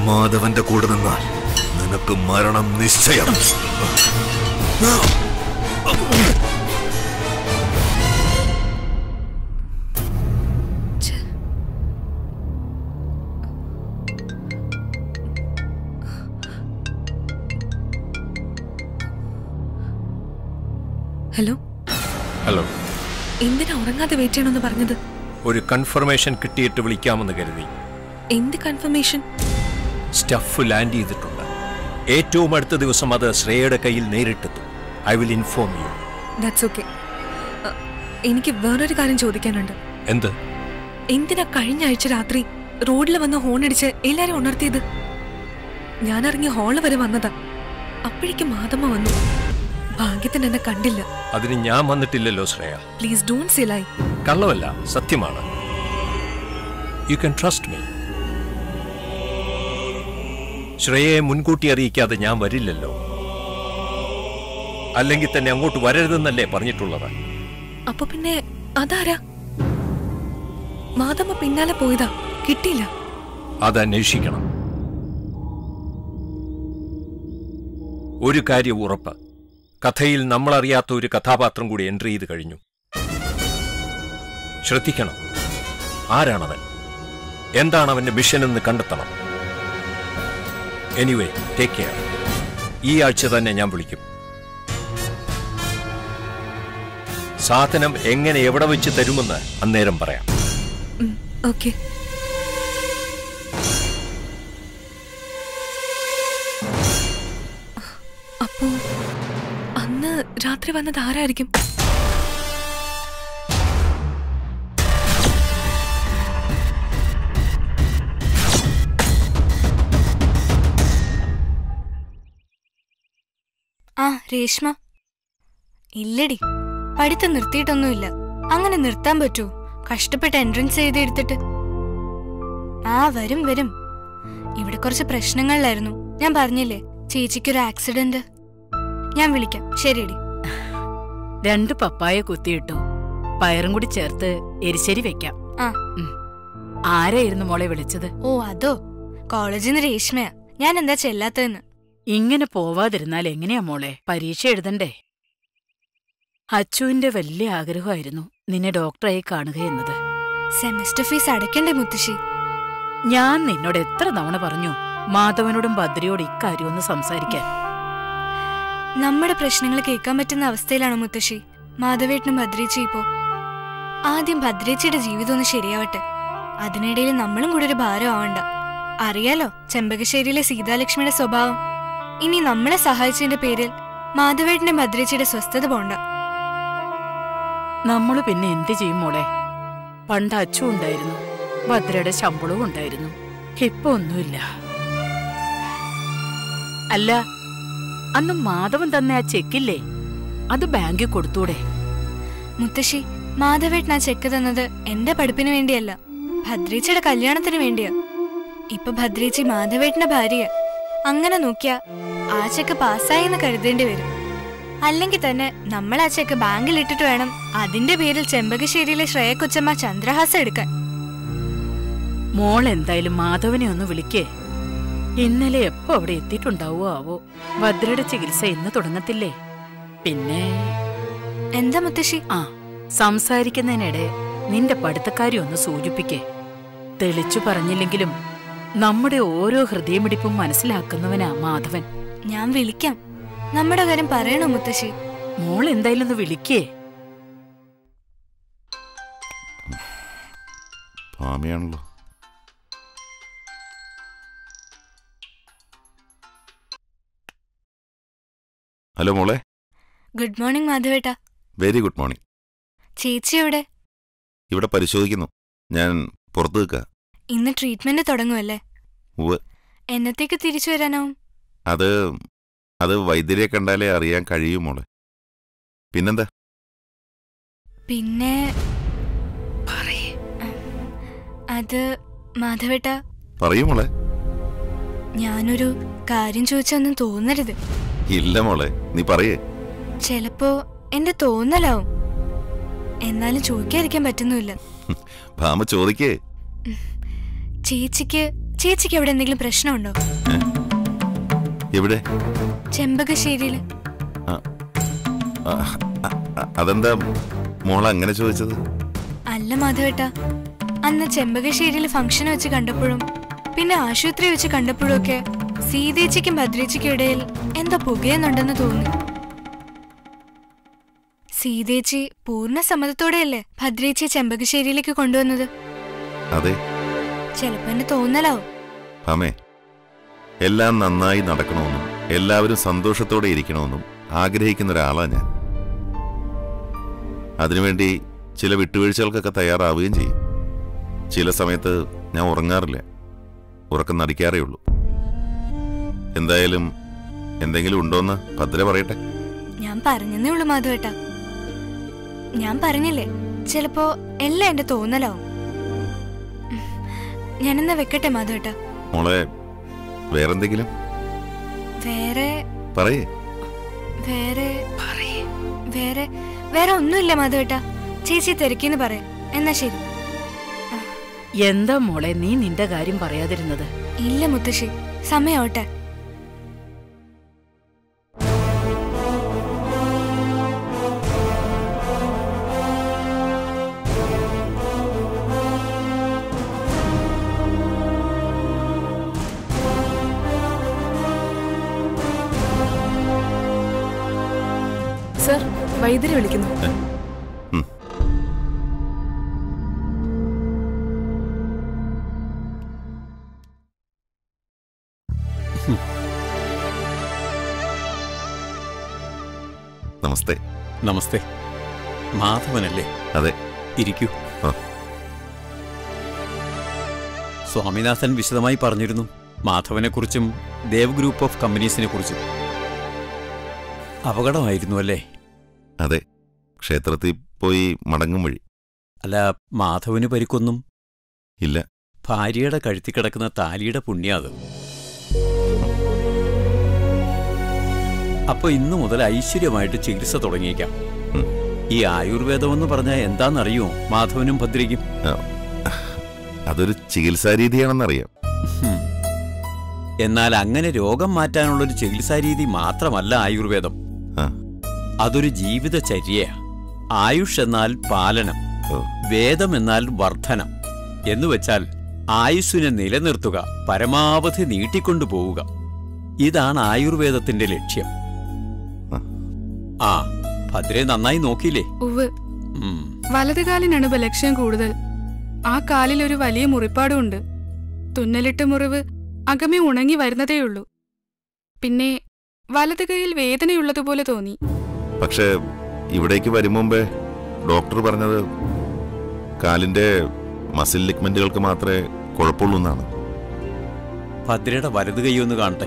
മാധവന്റെ കൂടെ നിന്നാൽ നിനക്ക് മരണം നിശ്ചയം ഹലോ ഹലോ എന്തിനാ ഉറങ്ങാതെ വെയിറ്റ് ചെയ്യണമെന്ന് പറഞ്ഞത് ഒരു കൺഫർമേഷൻ കിട്ടിയിട്ട് വിളിക്കാമെന്ന് കരുതി എന്ത് കൺഫർമേഷൻ സ്റ്റഫ് ലാൻഡ് ചെയ്തിട്ടുണ്ട് ഏറ്റവും അടുത്ത ദിവസം അത് ശ്രേയയുടെ കയ്യിൽ നേരിട്ടെത്തും I will inform you that's okay എനിക്ക് വേറൊരു കാര്യം ചോദിക്കാനുണ്ട് എന്ത് എന്തിനാ കഴിഞ്ഞ ആഴ്ച രാത്രി റോഡിൽ വന്ന് ഹോൺ അടിച്ച് എല്ലാരും ഉണർത്തിയത് ഞാൻ ഇറങ്ങി ഹാള് വരെ വന്നതാ അപ്പോഴേക്കും മാതമ്മ വന്നു ഭാഗ്യത്തിന് എന്നെ കണ്ടില്ല അതിന് ഞാൻ വന്നിട്ടില്ലല്ലോ ശ്രേയ പ്ലീസ് ഡോണ്ട് സിലായി കള്ളമല്ല സത്യമാണ് യു കൻ ട്രസ്റ്റ് മീ ശ്രേയയെ മുൻകൂട്ടി അറിയിക്കാതെ ഞാൻ വരില്ലല്ലോ അല്ലെങ്കിൽ തന്നെ അങ്ങോട്ട് വരരുതെന്നല്ലേ പറഞ്ഞിട്ടുള്ളത് അപ്പൊ പിന്നെ അതാരാ മാതമ്മ പിന്നാലെ പോയതാ കിട്ടിയില്ല അത് അന്വേഷിക്കണം ഒരു കാര്യം ഉറപ്പ് കഥയിൽ നമ്മളറിയാത്ത ഒരു കഥാപാത്രം കൂടി എൻട്രി ചെയ്ത് കഴിഞ്ഞു ശ്രദ്ധിക്കണം ആരാണവൻ എന്താണ് അവന്റെ മിഷൻ എന്ന് കണ്ടെത്തണം എനിവേ ടേക്ക് കെയർ ഈ ആഴ്ച തന്നെ ഞാൻ വിളിക്കും സാധനം എങ്ങനെ എവിടെ വെച്ച് തരുമെന്ന് അന്നേരം പറയാം ഓക്കെ അപ്പോ അന്ന് രാത്രി വന്നത് ആരായിരിക്കും ആ രേഷ്മ ഇല്ലടി പഠിത്തം നിർത്തിയിട്ടൊന്നുമില്ല അങ്ങനെ നിർത്താൻ പറ്റൂ കഷ്ടപ്പെട്ട് എൻട്രൻസ് എഴുതിയെടുത്തിട്ട് ആ വരും വരും ഇവിടെ കുറച്ച് പ്രശ്നങ്ങളിലായിരുന്നു ഞാൻ പറഞ്ഞില്ലേ ചേച്ചിക്കൊരു ആക്സിഡന്റ് ഞാൻ വിളിക്കാം ശരിയടി രണ്ട് പപ്പായ കുത്തിയിട്ടു പയറും കൂടി ചേർത്ത് എരിശ്ശേരി വെക്കാം ആ. ഉം. ആരായിരുന്നു മോളെ വിളിച്ചത് ഓ അതോ കോളേജിൽ നിന്ന് രേഷ്മയാ ഞാൻ എന്താ ചെല്ലാത്തതെന്ന് ഇങ്ങനെ പോവാതിരുന്നാൽ എങ്ങനെയാ മോളെ പരീക്ഷ എഴുതണ്ടേ അച്ചുവിന്റെ വലിയ ആഗ്രഹമായിരുന്നു നിന്നെ ഡോക്ടറായി കാണുക എന്നത് സെമസ്റ്റർ ഫീസ് അടയ്ക്കണ്ടേ മുത്തശ്ശി ഞാൻ നിന്നോട് എത്ര തവണ പറഞ്ഞു മാധവനോടും ഭദ്രയോടും ഇക്കാര്യം ഒന്ന് സംസാരിക്കാൻ നമ്മുടെ പ്രശ്നങ്ങൾ കേൾക്കാൻ പറ്റുന്ന അവസ്ഥയിലാണ് മുത്തശ്ശി മാധവേട്ടനും ഭദ്രേച്ചി ഇപ്പോ ആദ്യം ഭദ്രേച്ചിയുടെ ജീവിതം ഒന്ന് ശരിയാവട്ടെ അതിനിടയിൽ നമ്മളും കൂടെ ഒരു ഭാരം ആവണ്ട അറിയാലോ ചെമ്പകശ്ശേരിയിലെ സീതാലക്ഷ്മിയുടെ സ്വഭാവം ഇനി നമ്മളെ സഹായിച്ചതിന്റെ പേരിൽ മാധവേട്ടന്റെ ഭദ്രേച്ചിയുടെ സ്വസ്ഥത പോണ്ട നമ്മള് പിന്നെ എന്ത് ചെയ്യും മോളെ പണ്ട് അച്ചു ഉണ്ടായിരുന്നു ഭദ്രയുടെ ശമ്പളവും ഉണ്ടായിരുന്നു ഇപ്പൊ ഒന്നുമില്ല അല്ല അന്ന് മാധവൻ തന്നെ ആ ചെക്കില്ലേ അത് ബാങ്കിൽ കൊടുത്തൂടെ മുത്തശ്ശി മാധവേട്ടൻ ആ ചെക്ക് തന്നത് എന്റെ പഠിപ്പിന് വേണ്ടിയല്ല ഭദ്രേച്ചിയുടെ കല്യാണത്തിന് വേണ്ടിയാ ഇപ്പൊ ഭദ്രേച്ചി മാധവേട്ടന്റെ ഭാര്യ അങ്ങനെ നോക്കിയാ ആ ചെക്ക് പാസ്സായെന്ന് കരുതേണ്ടി വരും അല്ലെങ്കിൽ തന്നെ നമ്മൾ ആ ചെക്ക് ബാങ്കിൽ ഇട്ടിട്ട് വേണം അതിന്റെ പേരിൽ ചെമ്പകശ്ശേരിയിലെ ശ്രേയ കൊച്ചമ്മ ചന്ദ്രഹാസം എടുക്കാൻ മോൾ എന്തായാലും മാധവനെ ഒന്ന് വിളിക്കേ ഇന്നലെ എപ്പോ അവിടെ എത്തിയിട്ടുണ്ടാവോ ആവോ ഭദ്രയുടെ ചികിത്സ ഇന്ന് തുടങ്ങത്തില്ലേ പിന്നെ എന്താ മുത്തശ്ശി ആ സംസാരിക്കുന്നതിനിടെ നിന്റെ പഠിത്തക്കാരി ഒന്ന് സൂചിപ്പിക്കേ തെളിച്ചു പറഞ്ഞില്ലെങ്കിലും നമ്മുടെ ഓരോ ഹൃദയമിടിപ്പും മനസ്സിലാക്കുന്നവനാ മാധവൻ ഞാൻ വിളിക്കാം നമ്മുടെ കാര്യം പറയണോ മുത്തശ്ശി മോൾ എന്തായാലും ഒന്ന് വിളിക്കേ ഭാമിയാണല്ലോ ഹലോ മോളെ ഗുഡ് മോർണിംഗ് മാധവേട്ട വെരി ഗുഡ് മോർണിംഗ് ചേച്ചി എവിടെ ഇവിടെ പരിശോധിക്കുന്നു ഞാൻ പുറത്തു നിൽക്കുക ഇന്ന് ട്രീറ്റ്മെന്റ് തുടങ്ങുമല്ലേ ഉവ്വ് എന്നത്തേക്ക് തിരിച്ചു വരാനാവും അത് അത് വൈദ്യരെ കണ്ടാലേ അറിയാൻ കഴിയും മോളെ പിന്നെന്താ പിന്നെ അത് മാധവേട്ട പറയൂ മോളെ ഞാനൊരു കാര്യം ചോദിച്ചൊന്നും തോന്നരുത് ഇല്ല മോളെ നീ പറയേ ചിലപ്പോ എന്റെ തോന്നലാവും എന്നാലും ചോദിക്കാതിരിക്കാൻ പറ്റുന്നുമില്ല ഭാമ ചോദിക്കേ ചേച്ചിക്ക് ചേച്ചിക്ക് അവിടെ എന്തെങ്കിലും പ്രശ്നമുണ്ടോ എവിടെ ചെമ്പകശ്ശേരിയില് ആ, ആ, ആ, അതെന്താ മോള അങ്ങനെ ചോദിച്ചത് അല്ല മാധവേട്ട അന്ന് ചെമ്പകശ്ശേരിയിൽ ഫംഗ്ഷൻ വെച്ച് കണ്ടപ്പോഴും പിന്നെ ആശുപത്രി വെച്ച് കണ്ടപ്പോഴും ഒക്കെ സീതേച്ചിക്കും ഭദ്രേച്ചിക്കും ഇടയിൽ എന്തോ പുകയുന്നുണ്ടെന്ന് തോന്നി സീതേച്ചി പൂർണ്ണ സമ്മതത്തോടെയല്ലേ ഭദ്രേച്ചിയെ ചെമ്പകശ്ശേരിയിലേക്ക് കൊണ്ടുവന്നത് അതെ ചിലപ്പോ എന്നെ തോന്നലാവും ഭാമേ എല്ലാം നന്നായി നടക്കണമെന്നും എല്ലാവരും സന്തോഷത്തോടെ ഇരിക്കണമെന്നും ആഗ്രഹിക്കുന്ന ഒരാളാണ് ഞാൻ അതിനുവേണ്ടി ചില വിട്ടുവീഴ്ചകൾക്കൊക്കെ തയ്യാറാവുകയും ചെയ്യും ചില സമയത്ത് ഞാൻ ഉറങ്ങാറില്ല ഉറക്കം നടിക്കാറേ ഉള്ളൂ എന്തായാലും എന്തെങ്കിലും ഉണ്ടോന്ന് ഭദ്ര പറയട്ടെ ഞാൻ പറഞ്ഞെന്നേ ഉള്ളൂ മാധവേട്ട ഞാൻ പറഞ്ഞില്ലേ ചിലപ്പോ എല്ലാം എന്റെ തോന്നലാവും ഉം. ഞാനെന്നാ വെക്കട്ടെ മാധവേട്ട മോളെ വേറെന്തെങ്കിലും വേറെ പറയേ വേറെ വേറെ വേറെ ഒന്നുമില്ല മാധവേട്ട ചേച്ചി തിരക്കിന്ന് പറയാം എന്നാ ശരി എന്താ മോളെ നീ നിന്റെ കാര്യം പറയാതിരുന്നത് ഇല്ല മുത്തശ്ശി സമയാവട്ടെ സർ വൈദ്യരെ വിളിക്കുന്നു ഉം. നമസ്തേ നമസ്തേ മാധവനല്ലേ അതെ ഇരിക്കൂ ആ. സ്വാമിനാഥൻ വിശദമായി പറഞ്ഞിരുന്നു മാധവനെക്കുറിച്ചും ദേവ് ഗ്രൂപ്പ് ഓഫ് കമ്പനീസിനെ കുറിച്ചും അപകടമായിരുന്നു അല്ലേ അതെ ക്ഷേത്രത്തിൽ പോയി മടങ്ങും വഴി അല്ല മാധവന് പരിക്കൊന്നും ഇല്ല ഭാര്യയുടെ കഴുത്തി കിടക്കുന്ന താലിയുടെ പുണ്യം അത് അപ്പൊ ഇന്നു മുതൽ ഐശ്വര്യമായിട്ട് ചികിത്സ തുടങ്ങിയേക്കാം ഉം. ഈ ആയുർവേദം എന്ന് പറഞ്ഞാൽ എന്താണെന്നറിയോ മാധവനും ഭദ്രയ്ക്കും ആ, അതൊരു ചികിത്സാ രീതിയാണെന്നറിയാം ഹും. എന്നാൽ അങ്ങനെ രോഗം മാറ്റാനുള്ളൊരു ചികിത്സാരീതി മാത്രമല്ല ആയുർവേദം ആ അതൊരു ജീവിതചര്യയാ ആയുഷ് എന്നാൽ പാലനം ഓ വേദം എന്നാൽ വർധനം എന്നുവെച്ചാൽ ആയുസ്സിനെ നിലനിർത്തുക പരമാവധി നീട്ടിക്കൊണ്ടുപോവുക ഇതാണ് ആയുർവേദത്തിന്റെ ലക്ഷ്യം ആ. ആ ഭദ്രെ നന്നായി നോക്കിയില്ലേ ഉവ് ഉം. വലത് കാലിനാണ് ബലക്ഷ്യം കൂടുതൽ ആ കാലിൽ ഒരു വലിയ മുറിപ്പാടുണ്ട് തുന്നലിട്ട മുറിവ് അകമേ ഉണങ്ങി വരുന്നതേയുള്ളൂ പിന്നെ വലത് കൈയിൽ വേദനയുള്ളതുപോലെ തോന്നി പക്ഷേ ഇവിടേക്ക് വരും മുമ്പേ ഡോക്ടർ പറഞ്ഞത് കാലിന്റെ മസിൽ ലിഗ്മെന്റുകൾക്ക് മാത്രമേ കുഴപ്പമുള്ളൂ എന്നാണ് ഭദ്രയുടെ വലത് കൈ ഒന്ന് കാണട്ടെ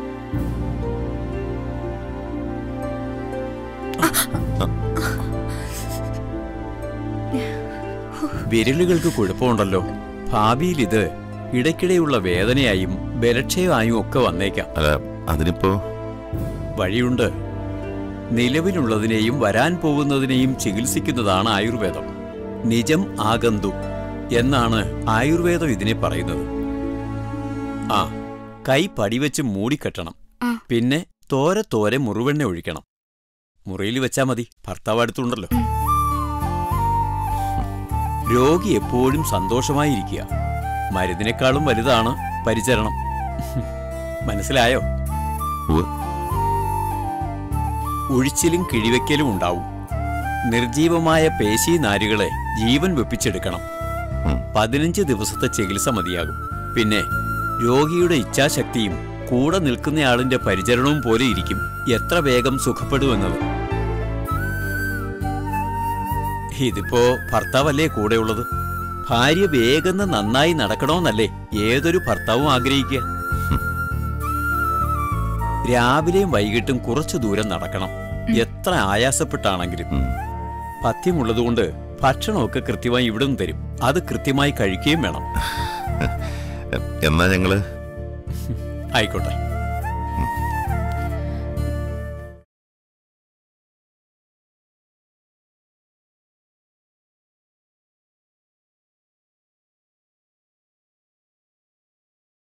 വിരലുകൾക്ക് കുഴപ്പമുണ്ടല്ലോ ഭാവിയിൽ ഇത് ഇടയ്ക്കിടെയുള്ള വേദനയായും ബലക്ഷയമായും ഒക്കെ വന്നേക്കാം അല്ല അതിനിപ്പോ വഴിയുണ്ട് നിലവിലുള്ളതിനെയും വരാൻ പോകുന്നതിനെയും ചികിത്സിക്കുന്നതാണ് ആയുർവേദം നിജം ആഗന്തു എന്നാണ് ആയുർവേദം ഇതിനെ പറയുന്നത് ആ കൈ പടിവെച്ച് മൂടിക്കെട്ടണം ആ. പിന്നെ തോരെ തോരെ മുറിവെണ്ണ ഒഴിക്കണം മുറിയിൽ വെച്ചാ മതി ഭർത്താവ് അടുത്തുണ്ടല്ലോ രോഗി എപ്പോഴും സന്തോഷമായിരിക്കുക മരുന്നിനേക്കാളും വലുതാണ് പരിചരണം മനസ്സിലായോ ഉവ്വ്. ഒഴിച്ചിലും കിഴിവെക്കലും ഉണ്ടാവും നിർജീവമായ പേശി നാരുകളെ ജീവൻ വെപ്പിച്ചെടുക്കണം ഉം. പതിനഞ്ച് ദിവസത്തെ ചികിത്സ മതിയാകും പിന്നെ രോഗിയുടെ ഇച്ഛാശക്തിയും കൂടെ നിൽക്കുന്നയാളിന്റെ പരിചരണവും പോലെ ഇരിക്കും എത്ര വേഗം സുഖപ്പെടുമെന്നത് ഇതിപ്പോ ഭർത്താവല്ലേ കൂടെയുള്ളത് ഭാര്യ വേഗം നന്നായി നടക്കണമെന്നല്ലേ ഏതൊരു ഭർത്താവും ആഗ്രഹിക്കുക രാവിലെയും വൈകിട്ടും കുറച്ചു ദൂരം നടക്കണം എത്ര ആയാസപ്പെട്ടാണെങ്കിലും ഉം. പഥ്യമുള്ളതുകൊണ്ട് ഭക്ഷണമൊക്കെ കൃത്യമായി ഇവിടുന്ന് തരും അത് കൃത്യമായി കഴിക്കുകയും വേണം എന്നാ ഞങ്ങള് ആയിക്കോട്ടെ